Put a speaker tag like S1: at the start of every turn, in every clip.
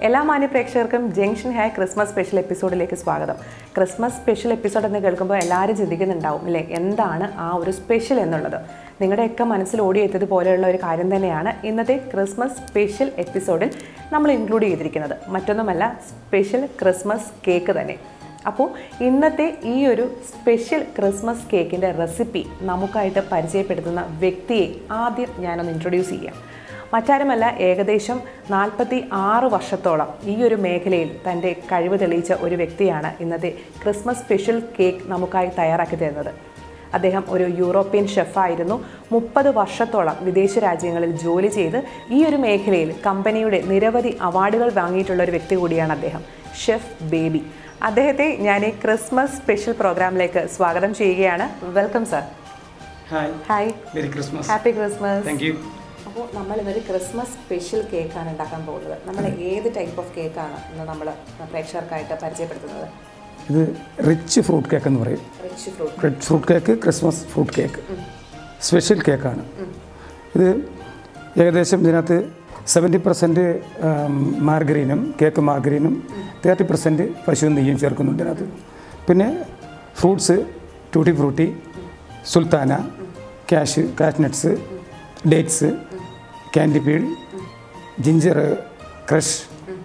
S1: എല്ലാ മാന്യ പ്രേക്ഷകർക്കും ജംഗ്ഷൻ ഹായ് ക്രിസ്മസ് സ്പെഷ്യൽ എപ്പിസോഡിലേക്ക് സ്വാഗതം ക്രിസ്മസ് സ്പെഷ്യൽ എപ്പിസോഡ് എന്ന് കേൾക്കുമ്പോൾ എല്ലാവരും ചിന്തിക്കുന്നുണ്ടാവും അല്ലേ എന്താണ് ആ ഒരു സ്പെഷ്യൽ എന്നുള്ളത് നിങ്ങളുടെയൊക്കെ മനസ്സിൽ ഓടിയെത്തിയത് പോലെയുള്ള ഒരു കാര്യം തന്നെയാണ് ഇന്നത്തെ ക്രിസ്മസ് സ്പെഷ്യൽ എപ്പിസോഡിൽ നമ്മൾ ഇൻക്ലൂഡ് ചെയ്തിരിക്കുന്നത് മറ്റൊന്നുമല്ല സ്പെഷ്യൽ ക്രിസ്മസ് കേക്ക് തന്നെ അപ്പോൾ ഇന്നത്തെ ഈ ഒരു സ്പെഷ്യൽ ക്രിസ്മസ് കേക്കിൻ്റെ റെസിപ്പി നമുക്കായിട്ട് പരിചയപ്പെടുത്തുന്ന വ്യക്തിയെ ആദ്യം ഞാനൊന്ന് ഇൻട്രൊഡ്യൂസ് ചെയ്യാം മറ്റാരുമല്ല ഏകദേശം നാൽപ്പത്തി ആറ് വർഷത്തോളം ഈ ഒരു മേഖലയിൽ തൻ്റെ കഴിവ് തെളിയിച്ച ഒരു വ്യക്തിയാണ് ഇന്നത്തെ ക്രിസ്മസ് സ്പെഷ്യൽ കേക്ക് നമുക്കായി തയ്യാറാക്കി തരുന്നത് അദ്ദേഹം ഒരു യൂറോപ്യൻ ഷെഫായിരുന്നു മുപ്പത് വർഷത്തോളം വിദേശ രാജ്യങ്ങളിൽ ജോലി ചെയ്ത് ഈ ഒരു മേഖലയിൽ കമ്പനിയുടെ നിരവധി അവാർഡുകൾ വാങ്ങിയിട്ടുള്ള ഒരു വ്യക്തി കൂടിയാണ് അദ്ദേഹം ഷെഫ് ബേബി അദ്ദേഹത്തെ ഞാൻ ഈ ക്രിസ്മസ് സ്പെഷ്യൽ പ്രോഗ്രാമിലേക്ക് സ്വാഗതം ചെയ്യുകയാണ് welcome sir
S2: hi
S1: hi
S2: merry Christmas
S1: happy Christmas
S2: thank you
S1: അപ്പോൾ നമ്മൾ ഇന്നൊരു ക്രിസ്മസ് സ്പെഷ്യൽ കേക്കാണ് ഉണ്ടാക്കാൻ പോകുന്നത് നമ്മൾ ഏത് ടൈപ്പ് ഓഫ് കേക്കാണ് ഇന്ന് നമ്മൾ പ്രേക്ഷകർക്കായിട്ട് പരിചയപ്പെടുത്തുന്നത്
S2: ഇത് റിച്ച് ഫ്രൂട്ട് കേക്ക് എന്ന് പറയും
S1: rich fruit
S2: rich fruit cake Christmas fruit cake special കേക്കാണ് ഇത് ഏകദേശം ഇതിനകത്ത് സെവൻറ്റി പെർസെൻറ്റ് മാർഗരീനും കേക്ക് മാർഗരീനും തേർട്ടി പെർസെൻറ്റ് പശു നെയ്യും ചേർക്കുന്നുണ്ട് ഇതിനകത്ത് പിന്നെ fruits tutti frutti sultana cash cashew nuts dates candy peel ginger crush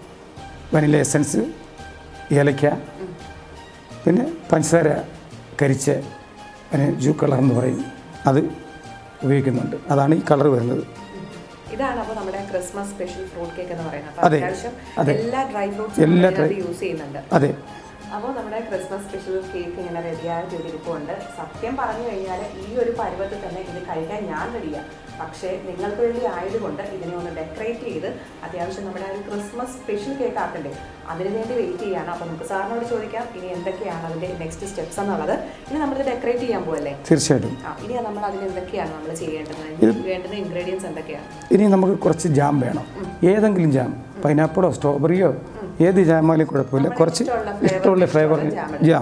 S2: vanilla essence ഏലക്ക പിന്നെ പഞ്ചസാര കരിച്ച് അതിന് ജൂ കളർ എന്ന് പറയും അത് ഉപയോഗിക്കുന്നുണ്ട് അതാണ് ഈ കളർ വരുന്നത്
S1: ഇതാണ് അപ്പോൾ നമ്മുടെ ക്രിസ്മസ് സ്പെഷ്യൽ ഫ്രൂട്ട് കേക്ക് എന്ന് പറയുന്നത് അപ്പോൾ
S2: അതെ,
S1: അത്യാവശ്യം
S2: അതെ.
S1: എല്ലാ ഡ്രൈ ഫ്രൂട്ട്സും
S2: എല്ലാ
S1: യൂസ് ചെയ്യുന്നുണ്ട്
S2: അതെ
S1: അപ്പോൾ നമ്മുടെ ക്രിസ്മസ് സ്പെഷ്യൽ കേക്ക് ഇങ്ങനെ റെഡിയായ ഇരിപ്പുണ്ട് സത്യം പറഞ്ഞു കഴിഞ്ഞാൽ ഈ ഒരു പരുവത്തിൽ തന്നെ ഇത് കഴിക്കാൻ ഞാൻ റെഡിയാണ് പക്ഷേ നിങ്ങൾക്ക് വേണ്ടി ആയതുകൊണ്ട് ഇതിനെ ഒന്ന് ഡെക്കറേറ്റ് ചെയ്ത് അത്യാവശ്യം നമ്മുടെ ആ ഒരു ക്രിസ്മസ് സ്പെഷ്യൽ കേക്ക് ആക്കണ്ടേ അതിനു വേണ്ടി വെയിറ്റ് ചെയ്യാണ് അപ്പോൾ നമുക്ക് സാറിനോട് ചോദിക്കാം ഇനി എന്തൊക്കെയാണ് അതിൻ്റെ നെക്സ്റ്റ് സ്റ്റെപ്സ് എന്നുള്ളത് ഇനി നമ്മളിത് ഡെക്കറേറ്റ് ചെയ്യാൻ പോകല്ലേ
S2: തീർച്ചയായിട്ടും
S1: ആ ഇനി നമ്മൾ അതിന് എന്തൊക്കെയാണ് നമ്മൾ ചെയ്യേണ്ടത് അതിന് വേണ്ടുന്ന ഇൻഗ്രീഡിയൻസ് എന്തൊക്കെയാണ്
S2: ഇനി നമുക്ക് കുറച്ച് ജാം വേണം ഏതെങ്കിലും ജാം പൈനാപ്പിളോ സ്ട്രോബെറിയോ ഏത് ജാമായാലും കുഴപ്പമില്ല കുറച്ച്
S1: ഇഷ്ടമുള്ള flavour
S2: ഇഷ്ടമുള്ള ഫ്ലേവർ
S1: ഇഷ്ടമുള്ള jam
S2: ജാം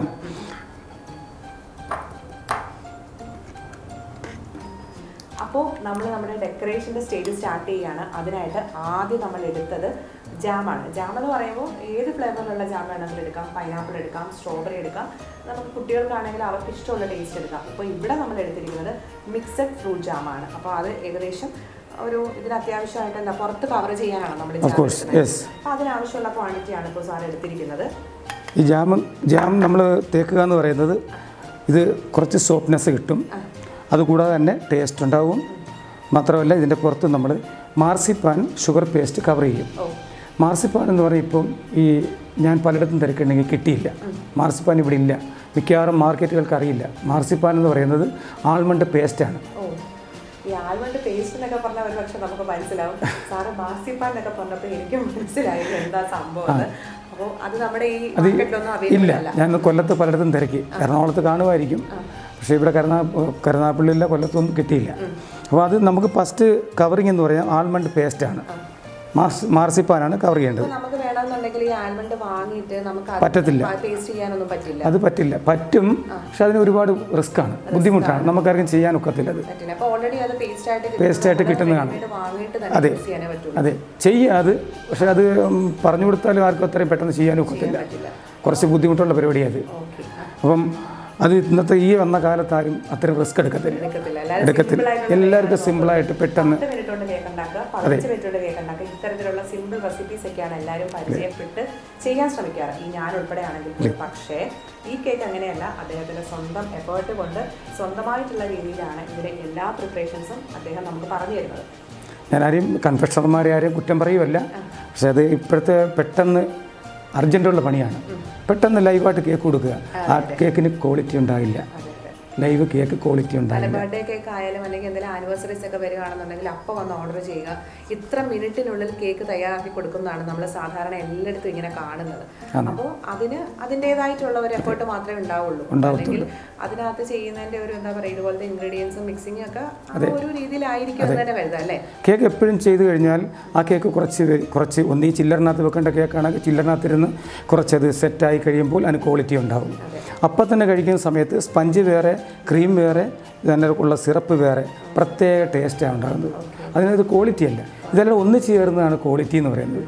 S1: അപ്പോൾ നമ്മൾ നമ്മുടെ ഡെക്കറേഷൻ്റെ സ്റ്റേജ് സ്റ്റാർട്ട് ചെയ്യുകയാണ് അതിനായിട്ട് ആദ്യം നമ്മൾ എടുത്തത് ജാമാണ് ജാം എന്ന് പറയുമ്പോൾ ഏത് ഫ്ലേവറിലുള്ള ജാം വേണമെങ്കിലും എടുക്കാം പൈനാപ്പിൾ എടുക്കാം സ്ട്രോബെറി എടുക്കാം നമുക്ക് കുട്ടികൾക്കാണെങ്കിൽ അവർക്ക് ഇഷ്ടമുള്ള ടേസ്റ്റ് എടുക്കാം അപ്പോൾ ഇവിടെ നമ്മൾ എടുത്തിരിക്കുന്നത് മിക്സഡ് ഫ്രൂട്ട് ജാമാണ് അപ്പോൾ അത് ഏകദേശം ഒരു ഇതിന് അത്യാവശ്യമായിട്ട് എന്താ പുറത്ത് കവർ ചെയ്യാനാണ് നമ്മൾ
S2: Of course, yes.
S1: അപ്പോൾ അതിനാവശ്യമുള്ള ക്വാണ്ടിറ്റിയാണ് ഇപ്പോൾ സാർ എടുത്തിരിക്കുന്നത്
S2: ഈ ജാം ജാം നമ്മൾ തേക്കുക എന്ന് പറയുന്നത് ഇത് കുറച്ച് സോഫ്റ്റ്നെസ് കിട്ടും അതുകൂടാതെ തന്നെ ടേസ്റ്റ് ഉണ്ടാവും മാത്രമല്ല ഇതിൻ്റെ പുറത്ത് നമ്മൾ മാർസിപ്പാൻ ഷുഗർ പേസ്റ്റ് കവർ ചെയ്യും
S1: ഓ
S2: മാർസിപ്പാൻ എന്ന് പറയുമ്പോൾ ഇപ്പം ഈ ഞാൻ പലയിടത്തും തിരക്കുണ്ടെങ്കിൽ കിട്ടിയില്ല മാർസിപ്പാൻ ഇവിടെ ഇല്ല മിക്കവാറും മാർക്കറ്റുകൾക്ക് അറിയില്ല മാർസിപ്പാൻ എന്ന് പറയുന്നത് ആൾമണ്ട് പേസ്റ്റാണ്
S1: ഓ ഈ ആൽമണ്ട് പേസ്റ്റ് എന്നൊക്കെ പറഞ്ഞാൽ ഒരു പക്ഷെ നമുക്ക് മനസ്സിലാവും സാറ് മാസിപ്പാൻ എന്നൊക്കെ പറഞ്ഞപ്പോൾ എനിക്കും മനസ്സിലായില്ല എന്താ സംഭവം എന്ന് അപ്പോൾ അത് നമ്മുടെ ഈ മാർക്കറ്റിലൊന്നും അവൈലബിൾ
S2: ഇല്ല
S1: അല്ല
S2: ഞാൻ കൊല്ലത്ത് പലയിടത്തും തിരക്കി എറണാകുളത്ത് കാണുമായിരിക്കും പക്ഷേ ഇവിടെ കരുനാ കരുനാപ്പള്ളിയില്ല കൊല്ലത്തൊന്നും കിട്ടിയില്ല അപ്പോൾ അത് നമുക്ക് ഫസ്റ്റ് കവറിങ് എന്ന് പറഞ്ഞാൽ ആൾമണ്ട് പേസ്റ്റാണ് മാർസ് മാർസിപ്പാനാണ് കവർ ചെയ്യേണ്ടത്
S1: അപ്പോൾ നമുക്ക് വേണമെന്നുണ്ടെങ്കിൽ ഈ ആൽമണ്ട് വാങ്ങിയിട്ട് നമുക്ക്
S2: പറ്റത്തില്ല.
S1: ടേസ്റ്റ് ചെയ്യാനൊന്നും പറ്റില്ല
S2: അത് പറ്റില്ല പറ്റും പക്ഷെ അതിന് ഒരുപാട് റിസ്ക്കാണ് ബുദ്ധിമുട്ടാണ് നമുക്കാർക്കും ചെയ്യാനൊക്കത്തില്ല അത്
S1: പറ്റില്ല അപ്പോൾ ഓൾറെഡി അത് പേസ്റ്റ് ആയിട്ട് കിട്ടും.
S2: Paste ആയിട്ട്
S1: നമുക്ക്
S2: കിട്ടുന്നതാണ്.
S1: ready-made വാങ്ങിയിട്ട്
S2: അതെ.
S1: തന്നെ യൂസ് ചെയ്യാനേ പറ്റുള്ളൂ
S2: അതെ ചെയ്യുക അത് പക്ഷെ അത് ഉം, പറഞ്ഞു കൊടുത്താലും ആർക്കും അത്രയും പെട്ടെന്ന് ചെയ്യാനും ഒക്കത്തില്ല
S1: പറ്റില്ല
S2: കുറച്ച് ബുദ്ധിമുട്ടുള്ള പരിപാടിയാണ് അത്
S1: ഓക്കെ
S2: അപ്പം അത് ഇന്നത്തെ ഈ വന്ന കാലത്താരും അത്രയും റിസ്ക് എടുക്കത്തില്ല
S1: എടുക്കത്തില്ല എല്ലാവരും
S2: എടുക്കത്തില്ല
S1: simple ആയിട്ടുള്ള
S2: എല്ലാവർക്കും സിമ്പിളായിട്ട് പെട്ടെന്ന്
S1: പത്ത് മിനിറ്റ് കൊണ്ട് കേക്ക് ഉണ്ടാക്കുക പതിനഞ്ച് മിനിറ്റ് കൊണ്ട് കേക്ക് ഉണ്ടാക്കുക ഇത്തരത്തിലുള്ള സിമ്പിൾ റെസിപ്പീസ് ഒക്കെയാണ് എല്ലാവരും പരിചയപ്പെട്ട് ചെയ്യാൻ ശ്രമിക്കാറ് ഈ ഞാൻ ഉൾപ്പെടെ ആണെങ്കിൽ പോലും. പക്ഷേ ഈ കേക്ക് അങ്ങനെയല്ല അദ്ദേഹത്തിന്റെ സ്വന്തം എഫേർട്ട് കൊണ്ട് സ്വന്തമായിട്ടുള്ള രീതിയിലാണ് ഇതിലെ എല്ലാ പ്രിപ്പറേഷൻസും അദ്ദേഹം നമുക്ക് പറഞ്ഞു തരുന്നത്
S2: ഞാൻ ആരെയും കൺഫെഷണർമാരെ ആരെയും കുറ്റം പറയുമല്ല പക്ഷെ അത് ഇപ്പോഴത്തെ പെട്ടെന്ന് അർജൻറ്റുള്ള പണിയാണ് പെട്ടെന്ന് ലൈവായിട്ട് കേക്ക് കൊടുക്കുക ആ കേക്കിന് ക്വാളിറ്റി ഉണ്ടാവില്ല
S1: അതെ അതെ
S2: ലൈവ് കേക്ക് ക്വാളിറ്റി
S1: പല
S2: ഉണ്ടാവില്ല
S1: ബർത്ത്ഡേ കേക്ക് ആയാലും അല്ലെങ്കിൽ എന്തെങ്കിലും ആനിവേഴ്സറീസ് ഒക്കെ വരികയാണെന്നുണ്ടെങ്കിൽ അപ്പോൾ വന്ന് ഓർഡർ ചെയ്യുക ഇത്ര മിനിറ്റിനുള്ളിൽ കേക്ക് തയ്യാറാക്കി കൊടുക്കുന്നതാണ് നമ്മൾ സാധാരണ എല്ലായിടത്തും ഇങ്ങനെ കാണുന്നത് അപ്പോൾ അതിന് അതിൻ്റെതായിട്ടുള്ള ഒരു എഫേർട്ട് മാത്രമേ ഉണ്ടാവുള്ളൂ അല്ലെങ്കിൽ അതിനകത്ത് ചെയ്യുന്നതിന്റെ ഒരു എന്താ പറയുക ഇതുപോലത്തെ ഇൻഗ്രീഡിയൻസും മിക്സിങ്ങും ഒക്കെ ആ ഒരു രീതിയിലായിരിക്കും എന്ന് തന്നെ കരുതാം അല്ലേ
S2: കേക്ക് എപ്പോഴും ചെയ്ത് കഴിഞ്ഞാൽ ആ കേക്ക് കുറച്ച് വെ- കുറച്ച് ഒന്നീ ചില്ലറിനകത്ത് വെക്കേണ്ട കേക്കാണെങ്കിൽ ചില്ലറിനകത്തിരുന്ന് കുറച്ചത് സെറ്റായി കഴിയുമ്പോൾ അതിന് ക്വാളിറ്റി ഉണ്ടാവും അപ്പം തന്നെ കഴിക്കുന്ന സമയത്ത് സ്പഞ്ച് വേറെ ക്രീം വേറെ ഇതിൻ്റെ ഉള്ള സിറപ്പ് വേറെ പ്രത്യേക ടേസ്റ്റാണ് ഉണ്ടാകുന്നത് അതിനത് ക്വാളിറ്റി അല്ല ഇതെല്ലാം ഒന്നിച്ച് ചേർന്നതാണ് ക്വാളിറ്റി എന്ന് പറയുന്നത്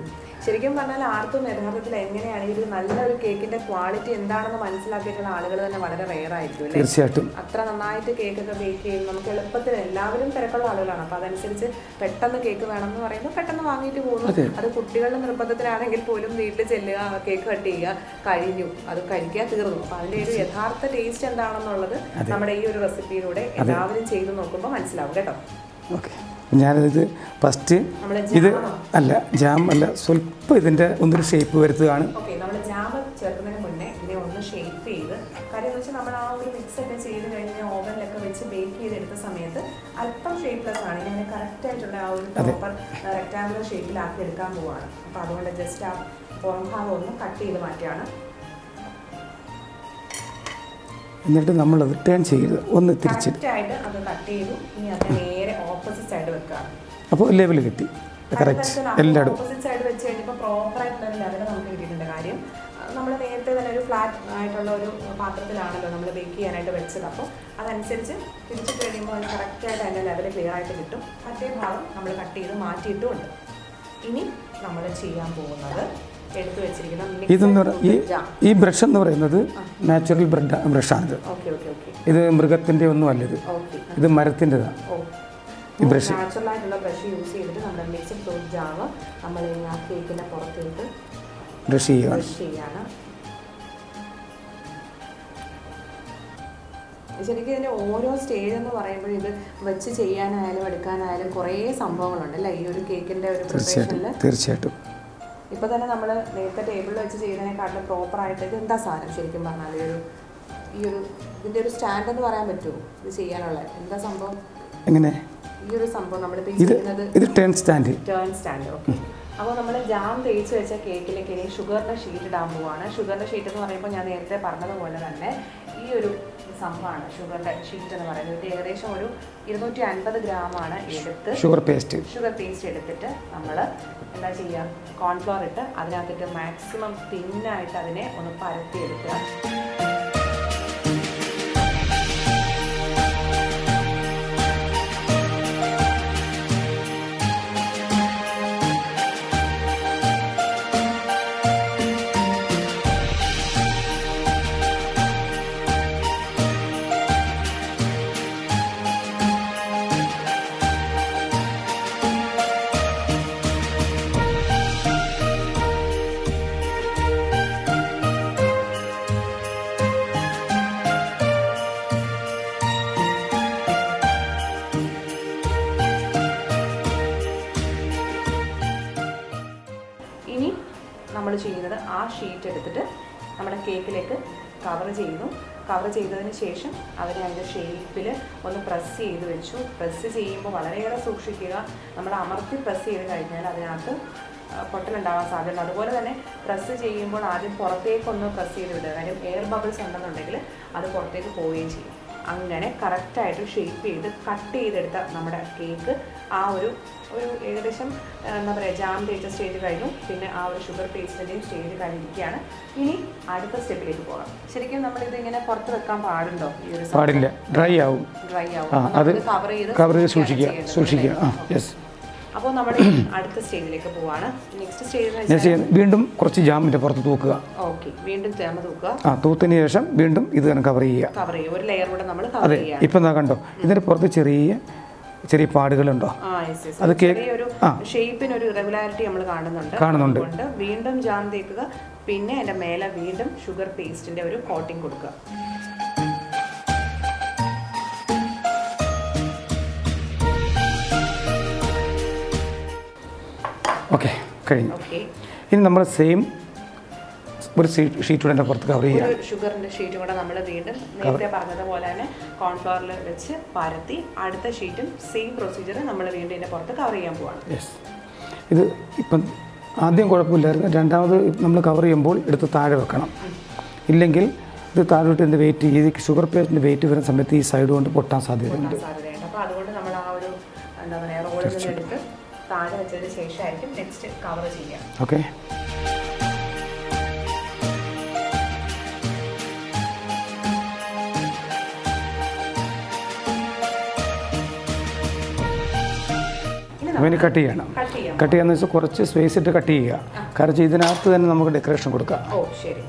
S1: ശരിക്കും പറഞ്ഞാൽ ആർക്കും യഥാർത്ഥത്തിൽ എങ്ങനെയാണ് ഈ ഒരു നല്ലൊരു കേക്കിന്റെ ക്വാളിറ്റി എന്താണെന്ന് മനസ്സിലാക്കിയിട്ടുള്ള ആളുകൾ തന്നെ വളരെ റെയർ ആയിരിക്കും അല്ലേ
S2: തീർച്ചയായിട്ടും
S1: അത്ര നന്നായിട്ട് കേക്കൊക്കെ ബേക്ക് ചെയ്യും നമുക്ക് എളുപ്പത്തിൽ എല്ലാവരും തിരക്കുള്ള ആളുകളാണ് അപ്പോൾ അതനുസരിച്ച് പെട്ടെന്ന് കേക്ക് വേണം എന്ന് പറയുമ്പോൾ പെട്ടെന്ന് വാങ്ങിയിട്ട് പോകുന്നു അത് കുട്ടികളുടെ നിർബന്ധത്തിലാണെങ്കിൽ പോലും വീട്ടിൽ ചെല്ലുക കേക്ക് കട്ട് ചെയ്യുക കഴിഞ്ഞു അത് കഴിക്കുക തീർന്നു അപ്പോൾ അതിന്റെ ഒരു യഥാർത്ഥ ടേസ്റ്റ് എന്താണെന്നുള്ളത് നമ്മുടെ ഈ ഒരു റെസിപ്പിയിലൂടെ എല്ലാവരും ചെയ്തു നോക്കുമ്പോൾ മനസ്സിലാവും കേട്ടോ
S2: ഓക്കെ ഞാനിത് ഫസ്റ്റ്
S1: നമ്മള്
S2: ഇത് അല്ല ജാം അല്ല സ്വല്പം ഇതിൻ്റെ ഒന്നൊരു ഷേപ്പ് വരുത്തുകയാണ്
S1: ഓക്കെ നമ്മൾ ജാം ചേർക്കുന്നതിന് മുന്നേ ഇതിനെ ഒന്ന് ഷേപ്പ് ചെയ്ത് കാര്യം എന്ന് വെച്ചാൽ നമ്മൾ ആ ഒരു മിക്സ് ഒക്കെ ചെയ്ത് കഴിഞ്ഞ് ഓവനിലൊക്കെ വെച്ച് ബേക്ക് ചെയ്തെടുത്ത സമയത്ത് അല്പം ഷേപ്പ്ലെസ് ആണ് ഇതിനെ കറക്റ്റ് ആയിട്ടുള്ള ആ ഒരു പ്രോപ്പർ റെക്ടാങ്കുലർ ഷേപ്പിലാക്കി എടുക്കാൻ പോവാണ് അപ്പോൾ അതുകൊണ്ട് ജസ്റ്റ് ആ പുറം ഭാഗം ഒന്ന് കട്ട് ചെയ്ത് മാറ്റിയാണ്
S2: എന്നിട്ട് നമ്മളത് ടേൺ ചെയ്ത് ഒന്ന് തിരിച്ച്
S1: കറക്റ്റ് ആയിട്ട് അത് കട്ട് ചെയ്തു ഇനി അതിനെ നേരെ ഓപ്പോസിറ്റ് സൈഡ് വെക്കുകയാണ്
S2: അപ്പോൾ ലെവൽ കിട്ടി കറക്റ്റ് എല്ലായിടും
S1: ഓപ്പോസിറ്റ് സൈഡ് വെച്ച് കഴിഞ്ഞപ്പോൾ പ്രോപ്പർ ആയിട്ടുള്ള ഒരു ലെവൽ നമുക്ക് കിട്ടിയിട്ടുണ്ട് കാര്യം നമ്മൾ നേരത്തെ തന്നെ ഒരു ഫ്ലാറ്റ് ആയിട്ടുള്ള ഒരു പാത്രത്തിലാണല്ലോ നമ്മൾ ബേക്ക് ചെയ്യാനായിട്ട് വെച്ചത് അപ്പോൾ അതനുസരിച്ച് തിരിച്ചിട്ട് കഴിയുമ്പോൾ അത് കറക്റ്റായിട്ട് അതിൻ്റെ ലെവൽ ക്ലിയർ ആയിട്ട് കിട്ടും മറ്റേ ഭാഗം നമ്മൾ കട്ട് ചെയ്ത് മാറ്റിയിട്ടുമുണ്ട് ഇനി നമ്മൾ ചെയ്യാൻ പോകുന്നത് എടുത്തു വെച്ചിരിക്കുന്ന
S2: ഇതെന്ന് പറഞ്ഞാൽ ഈ ഈ ബ്രഷ് എന്ന് പറയുന്നത് നാച്ചുറൽ ബ്രഡ് ബ്രഷാണിത്
S1: ഓക്കെ ഓക്കെ ഓക്കെ
S2: ഇത് മൃഗത്തിൻ്റെ ഒന്നും അല്ല ഇത്
S1: ഓക്കെ
S2: ഇത് മരത്തിൻ്റെതാണ്
S1: ഓ
S2: ഈ ബ്രഷ്
S1: നാച്ചുറൽ ആയിട്ടുള്ള ബ്രഷ് യൂസ് ചെയ്തിട്ട് നമ്മുടെ മിക്സ്ഡ് ഫ്രൂട്ട് ജാവ് നമ്മൾ ഈ ആ കേക്കിൻ്റെ പുറത്തേക്ക്
S2: ബ്രഷ് ചെയ്യുകയാണ്
S1: ബ്രഷ് ചെയ്യാണ് ശരിക്കും ഇതിൻ്റെ ഓരോ സ്റ്റേജ് എന്ന് പറയുമ്പോൾ ഇത് വെച്ച് ചെയ്യാനായാലും എടുക്കാനായാലും കുറേ സംഭവങ്ങളുണ്ട് അല്ലേ ഈ ഒരു കേക്കിൻ്റെ ഒരു പ്രിപ്പറേഷനിൽ
S2: തീർച്ചയായിട്ടും തീർച്ചയായിട്ടും
S1: ഇപ്പോൾ തന്നെ നമ്മൾ നേരത്തെ ടേബിളിൽ വെച്ച് ചെയ്യുന്നതിനെക്കാട്ടിലും പ്രോപ്പറായിട്ട് ഇത് എന്താ സാധനം ശരിക്കും പറഞ്ഞാൽ ഈ ഒരു ഈ ഒരു ഇതിൻ്റെ ഒരു സ്റ്റാൻഡ് എന്ന് പറയാൻ പറ്റുമോ ഇത് ചെയ്യാനുള്ള എന്താ സംഭവം
S2: എങ്ങനെ
S1: ഈ ഒരു സംഭവം നമ്മളിപ്പോൾ
S2: ഇത്
S1: ചെയ്യുന്നത്
S2: ഇത് turn stand
S1: turn stand okay അപ്പോൾ നമ്മൾ ജാം തേച്ച് വെച്ച കേക്കിലേക്ക് ഇനി ഷുഗറിൻ്റെ ഷീറ്റ് ഇടാൻ പോവാണ് ഷുഗറിൻ്റെ ഷീറ്റ് എന്ന് പറയുമ്പോൾ ഞാൻ നേരത്തെ പറഞ്ഞതുപോലെ തന്നെ ഈ ഒരു സംഭവമാണ് ഷുഗറിൻ്റെ ഷീറ്റ് എന്ന് പറയുന്നത് ഇത് ഏകദേശം ഒരു ഇരുന്നൂറ്റി അൻപത് ഗ്രാമാണ് എടുത്ത്
S2: ഷുഗർ പേസ്റ്റ്
S1: ഷുഗർ പേസ്റ്റ് എടുത്തിട്ട് നമ്മൾ എന്താ ചെയ്യുക കോൺഫ്ലോർ ഇട്ട് അതിനകത്തിട്ട് മാക്സിമം തിന്നായിട്ട് അതിനെ ഒന്ന് പരത്തിയെടുക്കുക ഇനി നമ്മൾ ചെയ്യുന്നത് ആ ഷീറ്റ് എടുത്തിട്ട് നമ്മുടെ കേക്കിലേക്ക് കവർ ചെയ്യുന്നു കവർ ചെയ്തതിന് ശേഷം അതിനെ അതിൻ്റെ ഷേപ്പിൽ ഒന്ന് പ്രസ് ചെയ്ത് വെച്ചു പ്രസ് ചെയ്യുമ്പോൾ വളരെയേറെ സൂക്ഷിക്കുക നമ്മൾ അമർത്തി പ്രസ് ചെയ്ത് കഴിഞ്ഞാൽ അതിനകത്ത് ആ, പൊട്ടലുണ്ടാവാൻ സാധ്യതയുണ്ട് അതുപോലെ തന്നെ പ്രസ് ചെയ്യുമ്പോൾ ആദ്യം പുറത്തേക്കൊന്ന് പ്രസ് ചെയ്ത് വിടുക കാര്യം എയർ ബബിൾസ് ഉണ്ടെന്നുണ്ടെങ്കിൽ അത് പുറത്തേക്ക് പോവുകയും ചെയ്യും അങ്ങനെ കറക്റ്റായിട്ട് ഷേപ്പ് ചെയ്ത് കട്ട് ചെയ്തെടുത്ത നമ്മുടെ കേക്ക് ആ ഒരു ഒരു ഏകദേശം ആ, എന്താ പറയുക ജാം തേച്ച സ്റ്റേജ് കഴിഞ്ഞു പിന്നെ ആ ഒരു ഷുഗർ പേസ്റ്റിൻ്റെയും സ്റ്റേജ് കഴിഞ്ഞിരിക്കുകയാണ് ഇനി അടുത്ത സ്റ്റെപ്പിലേക്ക് പോകാം ശരിക്കും നമ്മളിത് ഇങ്ങനെ പുറത്ത് വെക്കാൻ പാടുണ്ടോ ഈ ഒരു
S2: പാടില്ല ഡ്രൈ ആവും
S1: ഡ്രൈ ആവും
S2: ആ അത്
S1: കവർ ചെയ്ത്
S2: കവർ ചെയ്ത്
S1: സൂക്ഷിക്കുകയാണ്
S2: സൂക്ഷിക്കുക
S1: ചെയ്യേണ്ടത്,
S2: സൂക്ഷിക്കുക ആ
S1: അല്ലേ?
S2: യെസ്
S1: അപ്പോൾ നമ്മൾ അടുത്ത സ്റ്റേജിലേക്ക് പോവാണ് നെക്സ്റ്റ് സ്റ്റേജ് എന്ന്
S2: ഞാൻ
S1: വെച്ചാൽ
S2: ചെയ്യുന്നത് വീണ്ടും കുറച്ച് ജാമിൻ്റെ പുറത്ത് തൂക്കുക
S1: ഓക്കെ വീണ്ടും തേമ തൂക്കുക
S2: ആ തൂത്തതിന് ശേഷം വീണ്ടും ഇത് തന്നെ കവർ ചെയ്യുക
S1: കവർ ചെയ്യുക ഒരു ലെയർ കൂടെ നമ്മൾ കവർ
S2: അതെ
S1: ചെയ്യുക
S2: ഇപ്പം എന്താ കണ്ടോ ഇതിൻ്റെ പുറത്ത് ചെറിയ ചെറിയ പാടുകളുണ്ടോ
S1: ആ യെസ് യെസ്
S2: അത് കേക്ക്
S1: ചെറിയൊരു
S2: ആ.
S1: ഷേപ്പിന് ഒരു ഇറഗുലാരിറ്റി നമ്മൾ കാണുന്നുണ്ട്
S2: കാണുന്നുണ്ട്.
S1: അതുകൊണ്ട് വീണ്ടും ജാം തേക്കുക പിന്നെ അതിന്റെ മേലെ വീണ്ടും ഷുഗർ പേസ്റ്റിന്റെ ഒരു കോട്ടിംഗ് കൊടുക്കുക
S2: ഓക്കെ കഴിഞ്ഞു
S1: ഓക്കെ
S2: ഇനി നമ്മൾ സെയിം ഒരു ഷീറ്റ് ഷീറ്റ് കൂടെ എൻ്റെ പുറത്ത് കവർ ചെയ്യുക
S1: ഒരു ഷുഗറിന്റെ ഷീറ്റ് കൂടെ നമ്മൾ വീണ്ടും നേരത്തെ പറഞ്ഞതുപോലെ തന്നെ കോൺഫ്ലവറിൽ വെച്ച് പരത്തി അടുത്ത ഷീറ്റും സെയിം പ്രൊസീജിയർ നമ്മൾ വീണ്ടും ഇതിന്റെ പുറത്ത് കവർ ചെയ്യാൻ പോവാണ്
S2: യെസ് ഇത് ഇപ്പം ആദ്യം കുഴപ്പമില്ലായിരുന്നു രണ്ടാമത് നമ്മൾ കവർ ചെയ്യുമ്പോൾ എടുത്ത് താഴെ വെക്കണം ഇല്ലെങ്കിൽ ഇത് താഴോട്ട് ഇതിൻ്റെ വെയിറ്റ് ഈ ഷുഗർ പേസ്റ്റിൻ്റെ വെയിറ്റ് വരുന്ന സമയത്ത് ഈ സൈഡ് കൊണ്ട് പൊട്ടാൻ സാധ്യതയുണ്ട്
S1: പൊട്ടാൻ സാധ്യതയുണ്ട് അപ്പോൾ അതുകൊണ്ട് നമ്മൾ ആ ഒരു എന്താ പറയുക റോളിൽ നിന്ന് എടുത്ത് താഴെ വെച്ചതിന് ശേഷമായിരിക്കും നെക്സ്റ്റ് കവർ ചെയ്യുക
S2: ഓക്കെ
S1: ഇനി
S2: അവന് കട്ട് ചെയ്യണം
S1: കട്ട് ചെയ്യാം
S2: കട്ട് ചെയ്യാന്ന് വെച്ചാൽ കുറച്ച് സ്പേസ് ഇട്ട് കട്ട് ചെയ്യുക കാരണം ഇതിനകത്ത് തന്നെ നമുക്ക് ഡെക്കറേഷൻ കൊടുക്കാം
S1: ഓ ശരി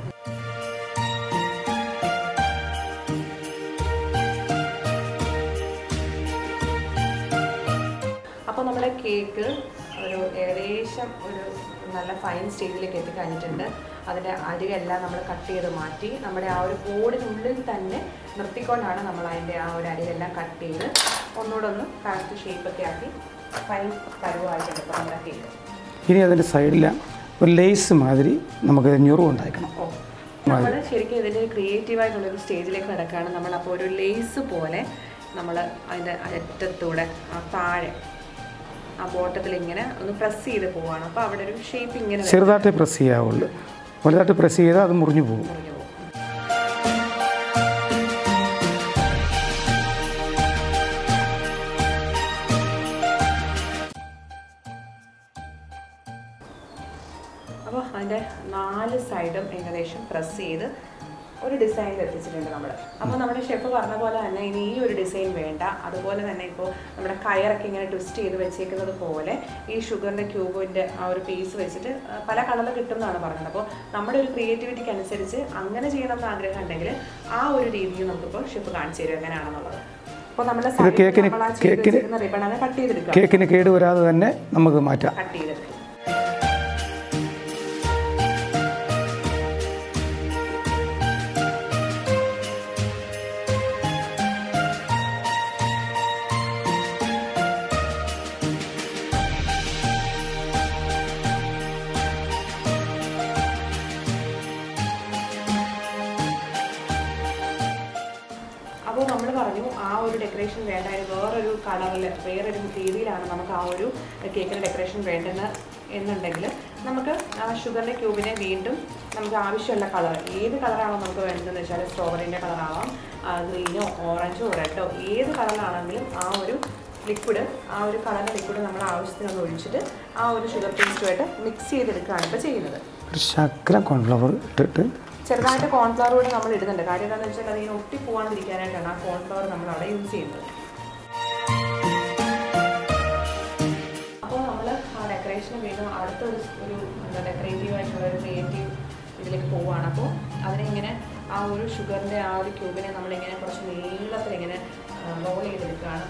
S1: അപ്പോൾ നമ്മുടെ കേക്ക് ഒരു ഏകദേശം ഒരു നല്ല ഫൈൻ സ്റ്റേജിലേക്ക് എത്തിക്കഴിഞ്ഞിട്ടുണ്ട് അതിൻ്റെ അരികെല്ലാം നമ്മൾ കട്ട് ചെയ്ത് മാറ്റി നമ്മുടെ ആ ഒരു ബോർഡിനുള്ളിൽ തന്നെ നിർത്തിക്കൊണ്ടാണ് നമ്മൾ അതിൻ്റെ ആ ഒരു അരികെല്ലാം കട്ട് ചെയ്ത് ഒന്നുകൂടെ ഒന്ന് കറക്റ്റ് ഷേപ്പൊക്കെ ആക്കി ഫൈൻ പരുവായിട്ടുണ്ട് ഇപ്പോൾ നമ്മുടെ കേക്ക്
S2: ഇനി അതിൻ്റെ സൈഡിൽ ഒരു ലേസ് മാതിരി നമുക്ക് ഞുറു ഉണ്ടാക്കണം
S1: ഓ നമ്മൾ ശരിക്കും ഇതിൻ്റെ ക്രിയേറ്റീവായിട്ടുള്ള ഒരു സ്റ്റേജിലേക്ക് നടക്കുകയാണ് നമ്മൾ അപ്പോൾ ഒരു ലേസ് പോലെ നമ്മൾ അതിൻ്റെ അറ്റത്തൂടെ ആ താഴെ ആ ബോട്ടത്തിൽ ഇങ്ങനെ ഒന്ന് പ്രസ് ചെയ്ത് പോവാണ് അപ്പോൾ അവിടെ ഒരു ഷേപ്പ് ഇങ്ങനെ വരും.
S2: ചെറുതായിട്ടേ പ്രസ് ചെയ്യാവുള്ളൂ വലുതായിട്ട് പ്രസ് ചെയ്താൽ അത് മുറിഞ്ഞു പോകും
S1: മുറിഞ്ഞു പോകും അപ്പോൾ അതിൻ്റെ നാല് സൈഡും ഏകദേശം പ്രസ് ചെയ്ത് ഒരു ഡിസൈനിൽ എത്തിച്ചിട്ടുണ്ട് നമ്മൾ അപ്പോൾ നമ്മുടെ ഷെഫ് പറഞ്ഞ പോലെ തന്നെ ഇനി ഈ ഒരു ഡിസൈൻ വേണ്ട അതുപോലെ തന്നെ ഇപ്പോൾ നമ്മുടെ കയറൊക്കെ ഇങ്ങനെ ട്വിസ്റ്റ് ചെയ്ത് വെച്ചേക്കുന്നത് പോലെ ഈ ഷുഗറിൻ്റെ ക്യൂബിൻ്റെ ആ ഒരു പീസ് വെച്ചിട്ട് ആ, പല കളറിൽ കിട്ടും എന്നാണ് പറഞ്ഞത് അപ്പോൾ നമ്മുടെ ഒരു ക്രിയേറ്റിവിറ്റിക്ക് അനുസരിച്ച് അങ്ങനെ ചെയ്യണം എന്ന് ആഗ്രഹം ഉണ്ടെങ്കിൽ ആ ഒരു രീതിയിൽ നമുക്കിപ്പോൾ ഷെഫ് കാണിച്ചു തരും എങ്ങനെയാണെന്നുള്ളത് അപ്പോൾ നമ്മുടെ
S2: ഇത് കേക്കിന് കേക്കിന്
S1: റിബൺ അങ്ങനെ കട്ട് ചെയ്തെടുക്കുക
S2: കേക്കിന് കേട് വരാതെ തന്നെ നമുക്ക് മാറ്റാം
S1: കട്ട് ചെയ്തെടുക്കുക അപ്പോൾ നമ്മൾ പറഞ്ഞു ആ ഒരു ഡെക്കറേഷൻ വേണ്ട അതിന് വേറൊരു കളറിൽ വേറൊരു രീതിയിലാണ് നമുക്ക് ആ ഒരു കേക്കിന് ഡെക്കറേഷൻ വേണ്ടെന്ന് എന്നുണ്ടെങ്കിൽ നമുക്ക് ആ ഷുഗറിൻ്റെ ക്യൂബിനെ വീണ്ടും നമുക്ക് ആവശ്യമുള്ള കളർ ഏത് കളറാണോ നമുക്ക് വേണ്ടതെന്ന് വെച്ചാൽ സ്ട്രോബെറിൻ്റെ കളറാവാം ഗ്രീനോ ഓറഞ്ചോ റെഡോ ഏത് കളറിലാണെങ്കിലും ആ ഒരു ലിക്വിഡ് ആ ഒരു കളറിൻ്റെ ലിക്വിഡ് നമ്മൾ ആവശ്യത്തിനൊന്ന് ഒഴിച്ചിട്ട് ആ ഒരു ഷുഗർ പേസ്റ്റുമായിട്ട് മിക്സ് ചെയ്തെടുക്കുകയാണ് ഇപ്പോൾ ചെയ്യുന്നത്
S2: ഒരു ശക്കര കോൺഫ്ലവർ ഇട്ടിട്ട്
S1: ചെറുതായിട്ട് കോൺഫ്ലവർ കൂടെ നമ്മൾ ഇടുന്നുണ്ട് കാര്യം എന്താണെന്ന് വെച്ചാൽ അതിന് ഒട്ടി പോകാണ്ടിരിക്കാനായിട്ടാണ് ആ കോൺഫ്ലവർ നമ്മൾ അവിടെ യൂസ് ചെയ്യുന്നത് അപ്പോൾ നമ്മൾ ആ ഡെക്കറേഷന് വീണ്ടും അടുത്തൊരു ഒരു എന്താ ഡെക്കറേറ്റീവ് ആയിട്ടുള്ള ഒരു ക്രിയേറ്റീവ് ഇതിലേക്ക് പോവുകയാണ് അപ്പോൾ അതിനെങ്ങനെ ആ ഒരു ഷുഗറിൻ്റെ ആ ഒരു ക്യൂബിനെ നമ്മളിങ്ങനെ കുറച്ച് നീളത്തിൽ ഇങ്ങനെ റോൾ ചെയ്തെടുക്കുകയാണ്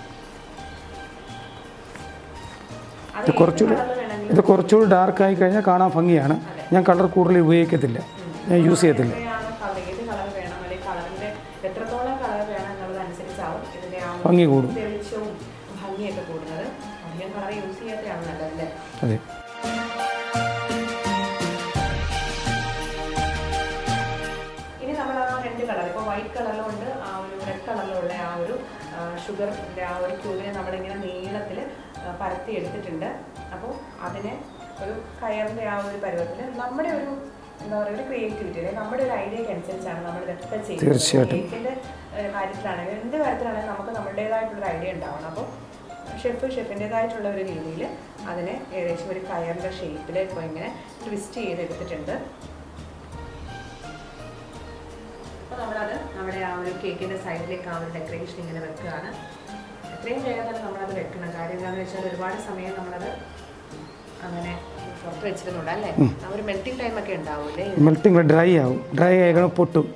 S1: അത്
S2: ഇത് കുറച്ചുകൂടി
S1: ഏത് colour വേണമെങ്കിലും
S2: ഇത് കുറച്ചുകൂടി ഡാർക്ക് ആയി കഴിഞ്ഞാൽ കാണാൻ ഭംഗിയാണ് ഞാൻ കളർ കൂടുതൽ ഉപയോഗിക്കത്തില്ല ഞാൻ യൂസ് ചെയ്യത്തില്ല
S1: എത്രയാണ് കളർ ഏത് കളർ വേണം അല്ലെങ്കിൽ കളറിന്റെ എത്രത്തോളം കളർ വേണം എന്നുള്ളത് അനുസരിച്ചാവും ഇതിന്റെ ആ ഒരു
S2: ഭംഗി കൂടും
S1: തെളിച്ചവും ഭംഗിയൊക്കെ കൂടുന്നത് അധികം കളർ യൂസ് ചെയ്യാത്തതാണ് നല്ലതല്ലേ
S2: അതെ
S1: ഇനി നമ്മൾ ആ രണ്ട് കളർ ഇപ്പോൾ വൈറ്റ് കളറിലുണ്ട് ആ ഒരു റെഡ് കളറിലുള്ള ആ ഒരു ഷുഗറിൻ്റെ ആ ഒരു ക്യൂബിനെ നമ്മളിങ്ങനെ നീളത്തിൽ പരത്തി എടുത്തിട്ടുണ്ട് അപ്പോൾ അതിനെ ഒരു കയറിൻ്റെ ആ ഒരു പരുവത്തിൽ നമ്മുടെ ഒരു എന്താ പറയുക ഒരു ക്രിയേറ്റിവിറ്റി അല്ലെങ്കിൽ നമ്മുടെ ഒരു ഐഡിയക്ക് അനുസരിച്ചാണ് നമ്മൾ ഇതൊക്കെ ചെയ്യുന്നത്
S2: തീർച്ചയായിട്ടും.
S1: കേക്കിൻ്റെ കാര്യത്തിലാണെങ്കിലും എന്ത് കാര്യത്തിലാണെങ്കിലും നമുക്ക് നമ്മുടേതായിട്ടുള്ളൊരു ഐഡിയ ഉണ്ടാവണം അപ്പോൾ ഷെഫ് ഷെഫിൻ്റെതായിട്ടുള്ള ഒരു രീതിയിൽ അതിനെ ഏകദേശം ഒരു കയറിൻ്റെ ഷേപ്പിൽ ഇപ്പോൾ ഇങ്ങനെ ട്വിസ്റ്റ് ചെയ്തെടുത്തിട്ടുണ്ട് അപ്പോൾ നമ്മളത് നമ്മുടെ ആ ഒരു കേക്കിൻ്റെ സൈഡിലേക്ക് ആ ഒരു ഡെക്കറേഷൻ ഇങ്ങനെ വെക്കുകയാണ് എത്രയും വേഗം തന്നെ നമ്മളത് വെക്കണം കാര്യം എന്താണെന്ന് വെച്ചാൽ ഒരുപാട് സമയം നമ്മളത് അങ്ങനെ പുറത്ത് വെച്ചിരുന്നുണ്ട് അല്ലേ ആ ഒരു മെൽറ്റിംഗ് ടൈം ഒക്കെ ഉണ്ടാവൂലേ
S2: മെൽറ്റിംഗ് ഡ്രൈ ആവും ഡ്രൈ ആയി കഴിയുമ്പോൾ പൊട്ടും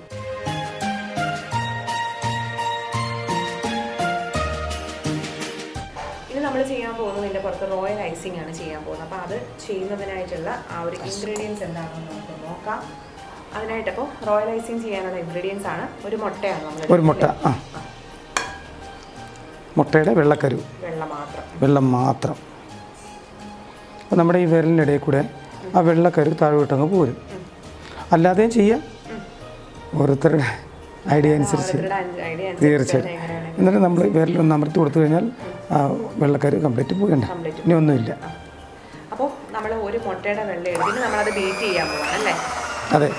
S1: ഇനി നമ്മൾ ചെയ്യാൻ പോകുന്നത് ഇതിൻ്റെ പുറത്ത് റോയൽ ഐസിംഗ് ആണ് ചെയ്യാൻ പോകുന്നത് അപ്പോൾ അത് ചെയ്യുന്നതിനായിട്ടുള്ള ആ ഒരു ഇൻഗ്രീഡിയൻസ് എന്താണെന്ന് നമുക്ക് നോക്കാം അതിനായിട്ട് അപ്പോൾ റോയൽ ഐസിംഗ് ചെയ്യാനുള്ള ഇൻഗ്രീഡിയൻസ് ആണ് ഒരു മുട്ടയാണ് നമ്മൾ
S2: ഒരു മുട്ട ആ മുട്ടയുടെ വെള്ളക്കരു
S1: വെള്ളം മാത്രം
S2: വെള്ളം മാത്രം അപ്പോൾ നമ്മുടെ ഈ വിരലിൻ്റെ ഇടയിൽ കൂടെ ആ വെള്ളക്കരു താഴോട്ടങ്ങ് പോരും അല്ലാതെയും ചെയ്യാം ഓരോരുത്തരുടെ ഐഡിയ അനുസരിച്ച്
S1: ഓരോരുത്തരുടെ ഐഡിയ
S2: തീർച്ചയായിട്ടും
S1: എങ്ങനെയാണ്
S2: എന്നിട്ട് നമ്മൾ വിരലൊന്ന് അമർത്തി കൊടുത്തു കഴിഞ്ഞാൽ ആ വെള്ളക്കരു കംപ്ലീറ്റ് പോകണ്ട
S1: കംപ്ലീറ്റ്
S2: ഇനി ഒന്നുമില്ല
S1: അപ്പോൾ നമ്മൾ ഒരു മുട്ടയുടെ വെള്ളം എടുത്തിട്ട് നമ്മളത് ബീറ്റ് ചെയ്യാൻ പോവാണ് അല്ലേ
S2: അതെ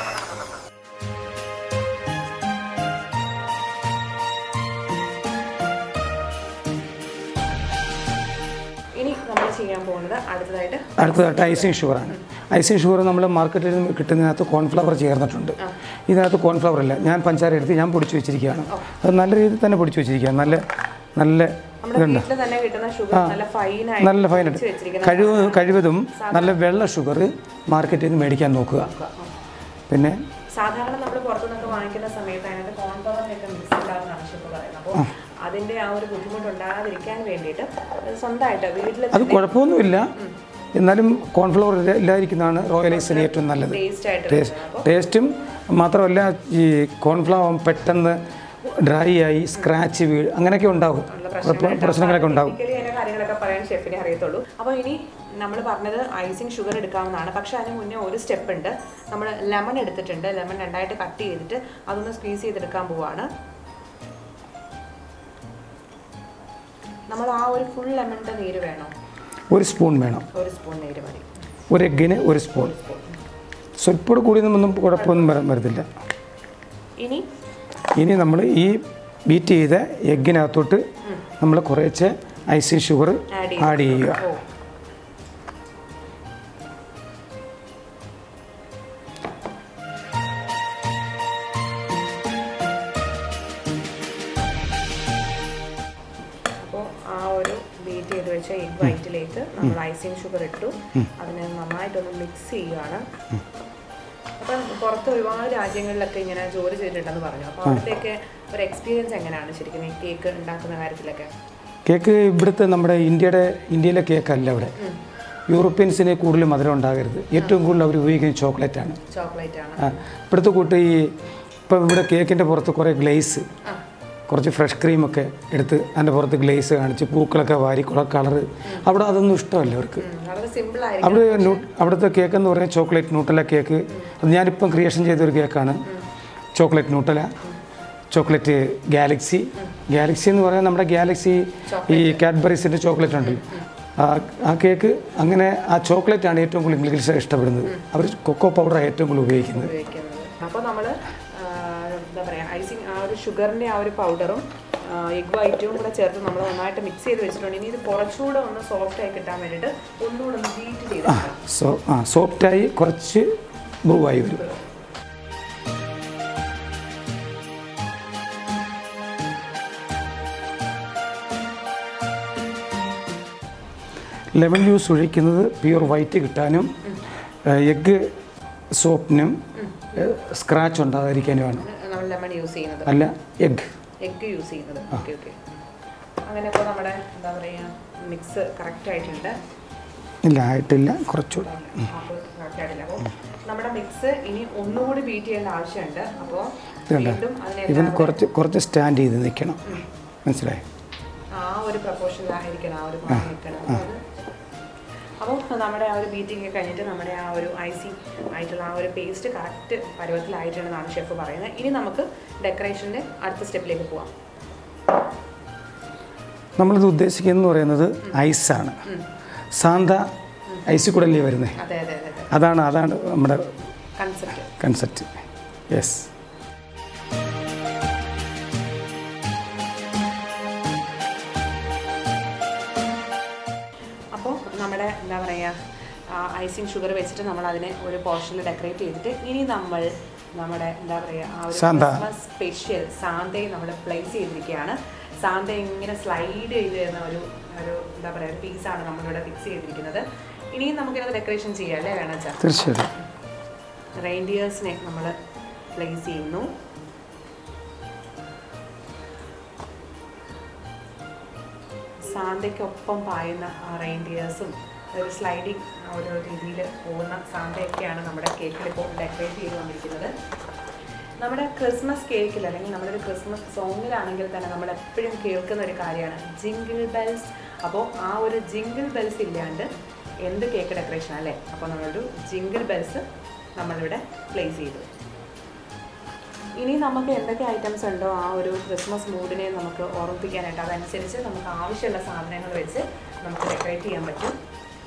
S1: ഇനി നമ്മൾ ചെയ്യാൻ പോകുന്നത് അടുത്തതായിട്ട്
S2: അടുത്തതായിട്ട് ഐസിങ് ഷുഗറാണ് ഐസിങ് ഷുഗർ നമ്മൾ മാർക്കറ്റിൽ നിന്ന് കിട്ടുന്നതിനകത്ത് കോൺഫ്ലവർ ചേർന്നിട്ടുണ്ട് ഇതിനകത്ത് കോൺഫ്ലവർ ഇല്ല ഞാൻ പഞ്ചാര എടുത്ത് ഞാൻ പൊടിച്ചു വെച്ചിരിക്കുകയാണ് അത് നല്ല രീതിയിൽ തന്നെ പൊടിച്ചു വെച്ചിരിക്കുകയാണ് നല്ല നല്ല
S1: നമ്മുടെ വീട്ടിൽ തന്നെ കിട്ടുന്ന ഷുഗർ നല്ല ഫൈൻ ആയിട്ട്
S2: നല്ല ഫൈനായിട്ട്
S1: വെച്ചിരിക്കുന്ന
S2: കഴിവ് കഴിവതും നല്ല വെള്ള ഷുഗർ മാർക്കറ്റിൽ നിന്ന് മേടിക്കാൻ നോക്കുക പിന്നെ
S1: സാധാരണ നമ്മൾ പുറത്തുനിന്നൊക്കെ വാങ്ങിക്കുന്ന സമയത്ത് അതിനകത്ത് കോൺപവറിനൊക്കെ മിക്സ് ഉണ്ടാകുന്നതാണ് ഷെഫ് പറയുന്നത് അപ്പോൾ അതിന്റെ ആ ഒരു ബുദ്ധിമുട്ട് ഉണ്ടാകാതിരിക്കാൻ വേണ്ടിയിട്ട് സ്വന്തമായിട്ട് വീട്ടിൽ
S2: അത് കുഴപ്പമൊന്നുമില്ല എന്നാലും കോൺഫ്ലവർ ഇല്ലാതിരിക്കുന്നതാണ് റോയൽ ഐസിന് ഏറ്റവും നല്ലത്
S1: ടേസ്റ്റ് ആയിട്ട്
S2: ടേസ്റ്റ് ടേസ്റ്റും മാത്രമല്ല ഈ കോൺഫ്ലവർ പെട്ടെന്ന് ഡ്രൈ ആയി സ്ക്രാച്ച് വീഴ് അങ്ങനെയൊക്കെ ഉണ്ടാകും കുഴപ്പം- പ്രശ്നങ്ങളൊക്കെ ഉണ്ടാകും
S1: ടെക്നിക്കലി അതിന്റെ കാര്യങ്ങളൊക്കെ പറയാൻ ഷെഫിനെ അറിയത്തുള്ളൂ അപ്പോൾ ഇനി നമ്മൾ പറഞ്ഞത് ഐസിങ് ഷുഗർ എടുക്കാവുന്നതാണ് പക്ഷെ അതിന് മുന്നേ ഒരു സ്റ്റെപ്പ് ഉണ്ട് നമ്മൾ ലെമൺ എടുത്തിട്ടുണ്ട് ലെമൺ രണ്ടായിട്ട് കട്ട് ചെയ്തിട്ട് അതൊന്ന് സ്ക്വീസ് ചെയ്തെടുക്കാൻ പോവാണ് നമ്മൾ ആ ഒരു ഫുൾ ലെമണിന്റെ നീര് വേണോ
S2: ഒരു സ്പൂൺ വേണം
S1: ഒരു സ്പൂൺ നീര് മതി
S2: ഒരു എഗ്ഗിന് ഒരു സ്പൂൺ സ്വൽപ്പോട് കൂടിയൊന്നും കുഴപ്പമൊന്നും വര- വരത്തില്ല
S1: ഇനി
S2: ഇനി നമ്മൾ ഈ ബീറ്റ് ചെയ്ത എഗ്ഗിനകത്തോട്ട് നമ്മൾ കുറേശ്ശെ ഐസിങ് ഷുഗർ
S1: ആഡ്
S2: ആഡ് ചെയ്യുക
S1: ഓ അപ്പോൾ ആ ഒരു ബീറ്റ് ചെയ്ത് വെച്ച എഗ് വൈറ്റിലേക്ക് നമ്മൾ ഐസിങ് ഷുഗർ ഇട്ടു അതിനെ നന്നായിട്ടൊന്ന് മിക്സ് ചെയ്യുകയാണ് അപ്പം പുറത്ത് ഒരുപാട് രാജ്യങ്ങളിലൊക്കെ ഇങ്ങനെ ജോലി ചെയ്തിട്ടുണ്ടെന്ന് പറഞ്ഞു അപ്പോൾ അവിടത്തേക്ക് ഒരു എക്സ്പീരിയൻസ് എങ്ങനെയാണ് ശരിക്കും ഈ കേക്ക് ഉണ്ടാക്കുന്ന കാര്യത്തിലൊക്കെ
S2: കേക്ക് ഇവിടുത്തെ നമ്മുടെ ഇന്ത്യയുടെ ഇന്ത്യയിലെ കേക്കല്ല ഇവിടെ യൂറോപ്യൻസിന് കൂടുതൽ മധുരം ഉണ്ടാകരുത് ഏറ്റവും കൂടുതൽ അവർ ഉപയോഗിക്കുന്നത് ചോക്ലേറ്റാണ്
S1: ചോക്ലേറ്റ് ആണ്
S2: ആ, ഇവിടുത്തെ കൂട്ട് ഈ ഇപ്പം ഇവിടെ കേക്കിൻ്റെ പുറത്ത് കുറേ ഗ്ലേസ് കുറച്ച് ഫ്രഷ് ക്രീമൊക്കെ എടുത്ത് അതിൻ്റെ പുറത്ത് ഗ്ലേസ് കാണിച്ച് പൂക്കളൊക്കെ വാരി കുറെ കളറ് അവിടെ അതൊന്നും ഇഷ്ടമല്ല അവർക്ക്
S1: ഉം, വളരെ സിമ്പിൾ ആയിരിക്കും
S2: അവിടെ നൂ- അവിടുത്തെ കേക്ക് എന്ന് പറയുന്നത് ചോക്ലേറ്റ് ന്യൂട്ടല കേക്ക് അത് ഞാനിപ്പം ക്രിയേഷൻ ചെയ്തൊരു കേക്കാണ് chocolate Nutella chocolate Galaxy Galaxy എന്ന് പറയാൻ നമ്മുടെ ഗാലക്സി ഈ കാഡ്ബറീസിൻ്റെ ചോക്ലേറ്റ് ഉണ്ടല്ലോ ആ ആ കേക്ക് അങ്ങനെ ആ ചോക്ലേറ്റ് ആണ് ഏറ്റവും കൂടുതൽ ഇംഗ്ലീഷ് ഇഷ്ടപ്പെടുന്നത് അവർ കൊക്കോ പൗഡറാണ് ഏറ്റവും കൂടുതൽ ഉപയോഗിക്കുന്നത്
S1: ഉപയോഗിക്കുന്നത് അപ്പോൾ നമ്മൾ എന്താ പറയുക ഐസിങ് ആ ഒരു ഷുഗറിൻ്റെ ആ ഒരു പൗഡറും എഗ് വൈറ്റും കൂടെ ചേർത്ത് നമ്മൾ നന്നായിട്ട് മിക്സ് ചെയ്ത് വെച്ചിട്ടുണ്ട് ഇനി ഇത് കുറച്ചുകൂടെ ഒന്ന് സോഫ്റ്റ് ആയി കിട്ടാൻ വേണ്ടിയിട്ട് ഒന്നുകൂടെ ഒന്ന് ബീറ്റ് ചെയ്തെടുക്കണം
S2: സോ ആ സോഫ്റ്റായി കുറച്ച് ബ്രൂവായി വരും ലെമൺ ജ്യൂസ് ഒഴിക്കുന്നത് പ്യുവർ വൈറ്റ് കിട്ടാനും എഗ്ഗ് സോപ്പിനും സ്ക്രാച്ച് ഉണ്ടാകാതിരിക്കാനുമാണ്
S1: നമ്മൾ ലെമൺ യൂസ് ചെയ്യുന്നത്
S2: അല്ല എഗ്ഗ്
S1: എഗ് യൂസ് ചെയ്യുന്നത് ഓക്കെ ഓക്കെ അങ്ങനെ ഇപ്പോൾ നമ്മുടെ എന്താ പറയുക മിക്സ് കറക്റ്റ് ആയിട്ടുണ്ട്
S2: ഇല്ല ആയിട്ടില്ല കുറച്ചുകൂടെ
S1: അപ്പോൾ കറക്റ്റ് ആയിട്ടില്ല അപ്പോൾ നമ്മുടെ മിക്സ് ഇനി ഒന്നുകൂടി ബീറ്റ് ചെയ്യേണ്ട ആവശ്യമുണ്ട് അപ്പോൾ
S2: ഇതുണ്ട്
S1: വീണ്ടും അതിനെ
S2: ഇവൻ കുറച്ച് കുറച്ച് സ്റ്റാൻഡ് ചെയ്ത് നിൽക്കണം മനസ്സിലായി
S1: ആ ഒരു പ്രപ്പോർഷനിലായിരിക്കണം ആ ഒരു പാൻ നിൽക്കണം അപ്പോൾ അത് അപ്പോൾ നമ്മുടെ ആ ഒരു ബീറ്റിംഗ് ഒക്കെ കഴിഞ്ഞിട്ട് നമ്മുടെ ആ ഒരു ഐസി ആയിട്ടുള്ള ആ ഒരു പേസ്റ്റ് കറക്റ്റ് പരുവത്തിലായിട്ടുണ്ടെന്നാണ് ഷെഫ് പറയുന്നത് ഇനി നമുക്ക് ഡെക്കറേഷൻ്റെ അടുത്ത സ്റ്റെപ്പിലേക്ക് പോവാം
S2: നമ്മളിത് ഉദ്ദേശിക്കുന്നതെന്ന് പറയുന്നത് ഐസാണ് സാന്ത ഐസിൽ കൂടെ അല്ലേ വരുന്നത്
S1: അതെ അതെ അതെ അതെ
S2: അതാണ് അതാണ് നമ്മുടെ
S1: കൺസെപ്റ്റ്
S2: കൺസെപ്റ്റ് യെസ്
S1: അപ്പോൾ നമ്മുടെ എന്താ പറയുക ഐസിങ് ഷുഗർ വെച്ചിട്ട് നമ്മൾ അതിനെ ഒരു പോർഷനിൽ ഡെക്കറേറ്റ് ചെയ്തിട്ട് ഇനി നമ്മൾ നമ്മുടെ എന്താ പറയുക ആ ഒരു
S2: സാന്ത.
S1: ക്രിസ്മസ് സ്പെഷ്യൽ സാന്തയെ നമ്മൾ പ്ലേസ് ചെയ്തിരിക്കുകയാണ് സാന്ത ഇങ്ങനെ സ്ലൈഡ് ചെയ്ത് തരുന്ന ഒരു ഒരു എന്താ പറയുക ഒരു പീസാണ് നമ്മളിവിടെ ഫിക്സ് ചെയ്തിരിക്കുന്നത് ഇനിയും നമുക്കിത് ഡെക്കറേഷൻ ചെയ്യാം അല്ലേ വേണച്ചാ
S2: തീർച്ചയായിട്ടും
S1: റെയിൻഡിയേഴ്സിനെ നമ്മൾ പ്ലേസ് ചെയ്യുന്നു സാന്തയ്ക്കൊപ്പം പായുന്ന ആ റെയിൻഡിയേഴ്സും ഒരു സ്ലൈഡിങ് ഒരു രീതിയിൽ പോകുന്ന സാന്തയൊക്കെയാണ് നമ്മുടെ കേക്കിൽ ഇപ്പോൾ ഡെക്കറേറ്റ് ചെയ്ത് വന്നിരിക്കുന്നത് നമ്മുടെ ക്രിസ്മസ് കേക്കിൽ അല്ലെങ്കിൽ നമ്മുടെ ഒരു ക്രിസ്മസ് സോങ്ങിലാണെങ്കിൽ തന്നെ നമ്മൾ എപ്പോഴും കേൾക്കുന്ന ഒരു കാര്യമാണ് ജിങ്കിൾ ബെൽസ് അപ്പോൾ ആ ഒരു ജിങ്കിൾ ബെൽസ് ഇല്ലാണ്ട് എന്ത് കേക്ക് ഡെക്കറേഷൻ അല്ലേ അപ്പോൾ നമ്മളൊരു ജിങ്കിൾ ബെൽസ് നമ്മളിവിടെ പ്ലേസ് ചെയ്തു ഇനി നമുക്ക് എന്തൊക്കെ ഐറ്റംസ് ഉണ്ടോ ആ ഒരു ക്രിസ്മസ് മൂഡിനെ നമുക്ക് ഓർമ്മിപ്പിക്കാനായിട്ട് അതനുസരിച്ച് നമുക്ക് ആവശ്യമുള്ള സാധനങ്ങൾ വെച്ച് നമുക്ക് ഡെക്കറേറ്റ് ചെയ്യാൻ പറ്റും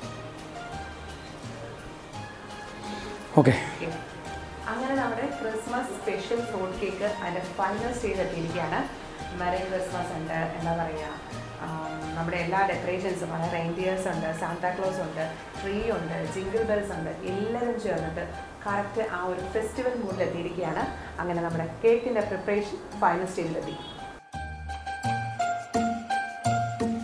S2: ഓക്കെ
S1: Okay. അങ്ങനെ നമ്മുടെ ക്രിസ്മസ് സ്പെഷ്യൽ ഫ്രൂട്ട് കേക്ക് അതിൻ്റെ ഫൈനൽ സ്റ്റേജ് എത്തിയിരിക്കുകയാണ് മെറി ക്രിസ്മസ് ഉണ്ട് എന്താ പറയുക നമ്മുടെ എല്ലാ ഡെക്കറേഷൻസും അതായത് റെയിൻഡിയേഴ്സ് ഉണ്ട് സാന്താക്ലോസ് ഉണ്ട് ട്രീ ഉണ്ട് ജിങ്കിൾ ബെൽസ് ഉണ്ട് എല്ലാവരും ചേർന്നിട്ട് കറക്റ്റ് ആ ഒരു ഫെസ്റ്റിവൽ മൂഡിൽ എത്തിയിരിക്കുകയാണ് അങ്ങനെ നമ്മുടെ കേക്കിൻ്റെ പ്രിപ്പറേഷൻ ഫൈനൽ സ്റ്റേജിലെത്തി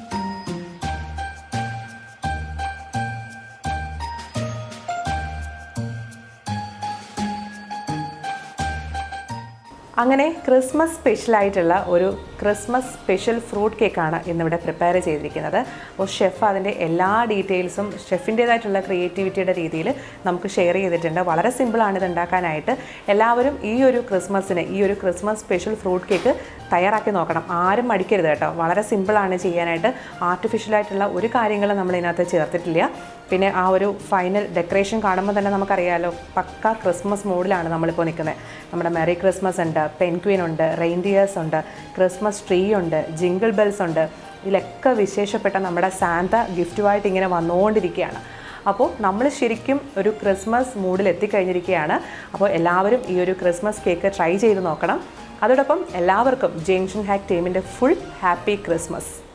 S1: അങ്ങനെ ക്രിസ്മസ് സ്പെഷ്യലായിട്ടുള്ള ഒരു ക്രിസ്മസ് സ്പെഷ്യൽ ഫ്രൂട്ട് കേക്കാണ് ഇന്നിവിടെ പ്രിപ്പയർ ചെയ്തിരിക്കുന്നത് അപ്പോൾ ഷെഫ് അതിൻ്റെ എല്ലാ ഡീറ്റെയിൽസും ഷെഫിൻ്റേതായിട്ടുള്ള ക്രിയേറ്റിവിറ്റിയുടെ രീതിയിൽ നമുക്ക് ഷെയർ ചെയ്തിട്ടുണ്ട് വളരെ സിമ്പിളാണ് ഇത് ഉണ്ടാക്കാനായിട്ട് എല്ലാവരും ഈ ഒരു ക്രിസ്മസിന് ഈ ഒരു ക്രിസ്മസ് സ്പെഷ്യൽ ഫ്രൂട്ട് കേക്ക് തയ്യാറാക്കി നോക്കണം ആരും മടിക്കരുത് കേട്ടോ വളരെ സിമ്പിളാണ് ചെയ്യാനായിട്ട് ആർട്ടിഫിഷ്യലായിട്ടുള്ള ഒരു കാര്യങ്ങളും നമ്മൾ ഇതിനകത്ത് ചേർത്തിട്ടില്ല പിന്നെ ആ ഒരു ഫൈനൽ ഡെക്കറേഷൻ കാണുമ്പോൾ തന്നെ നമുക്കറിയാലോ പക്ക ക്രിസ്മസ് മൂഡിലാണ് നമ്മളിപ്പോൾ നിൽക്കുന്നത് നമ്മുടെ മെറി ക്രിസ്മസ് ഉണ്ട് പെൻക്വിൻ ഉണ്ട് റെയിൻഡിയേഴ്സ് ഉണ്ട് ക്രിസ്മസ് ട്രീ ഉണ്ട് ജിങ്കിൾ ബെൽസ് ഉണ്ട് ഇതിലൊക്കെ വിശേഷപ്പെട്ട നമ്മുടെ സാന്ത ഗിഫ്റ്റുമായിട്ട് ഇങ്ങനെ വന്നുകൊണ്ടിരിക്കുകയാണ് അപ്പോൾ നമ്മൾ ശരിക്കും ഒരു ക്രിസ്മസ് മൂഡിൽ എത്തിക്കഴിഞ്ഞിരിക്കുകയാണ് അപ്പോൾ എല്ലാവരും ഈ ഒരു ക്രിസ്മസ് കേക്ക് ട്രൈ ചെയ്ത് നോക്കണം അതോടൊപ്പം എല്ലാവർക്കും ജംഗ്ഷൻ ഹാക്ക് ടീമിൻ്റെ ഫുൾ ഹാപ്പി ക്രിസ്മസ്